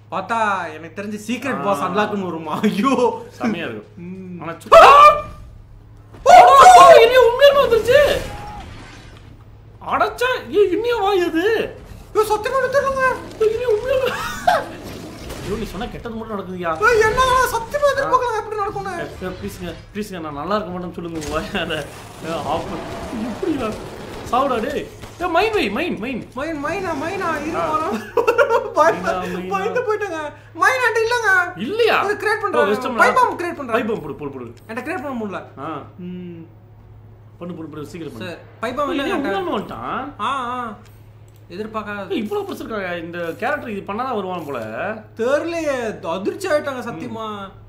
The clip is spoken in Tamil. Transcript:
பார்த்தா எனக்கு தெரிஞ்ச சீக்ரெட் பாஸ் அன்லாக்னு வருமா ஐயோ செம்மையா இருக்கும் ம். ஆனா சு- இனியா உண்மையா வந்துருச்சு அடைச்சா ஏ இனியா வாயுது ஐயோ, சத்தியமா எடுத்துருங்க இனியா உண்மையா ஐயோ நீ சொன்னா கெட்டது மட்டும் நடக்குதுயா என்ன சத்தியமா எதிர்பார்க்கலாம் எப்படி நடக்கும்னு ப்ளீஸுங்க ப்ளீஸுங்க நான் நல்லா இருக்க மாட்டேன்னு சொல்லுங்க உங்க வாயால ஆஃப் எப்படியா சாவுடா டேய் ஏ மைன் வை மைன் மைன் மைன் மைனா மைனா இரு ஆ. வரோம் மைனா, மைனா. பயந்து போயிட்டாங்க மைன் ஆண்டி இல்லங்க இல்லையா அது create பண்றாங்க. Pipe bomb create பண்றாங்க. பைப் போடு போடு போடு என்கிட்ட கிரியேட் பண்ண முடியல ஆ ம் பண்ணு பண்ணு பண்ணு சீக்கிரம் பண்ணு சரி பைப்பா இல்ல இல்ல உண்மையாலுமே வந்துட்டான் ஆ ஆ எதிர்பார்க்காத ஏய், இவ்வளவு பிரச்சனை இருக்கா இந்த கேரக்டர் இது பண்ணாதான் வருவான் போல தெரியலையே அதிர்ச்சி ஆயிட்டாங்க சத்தியமா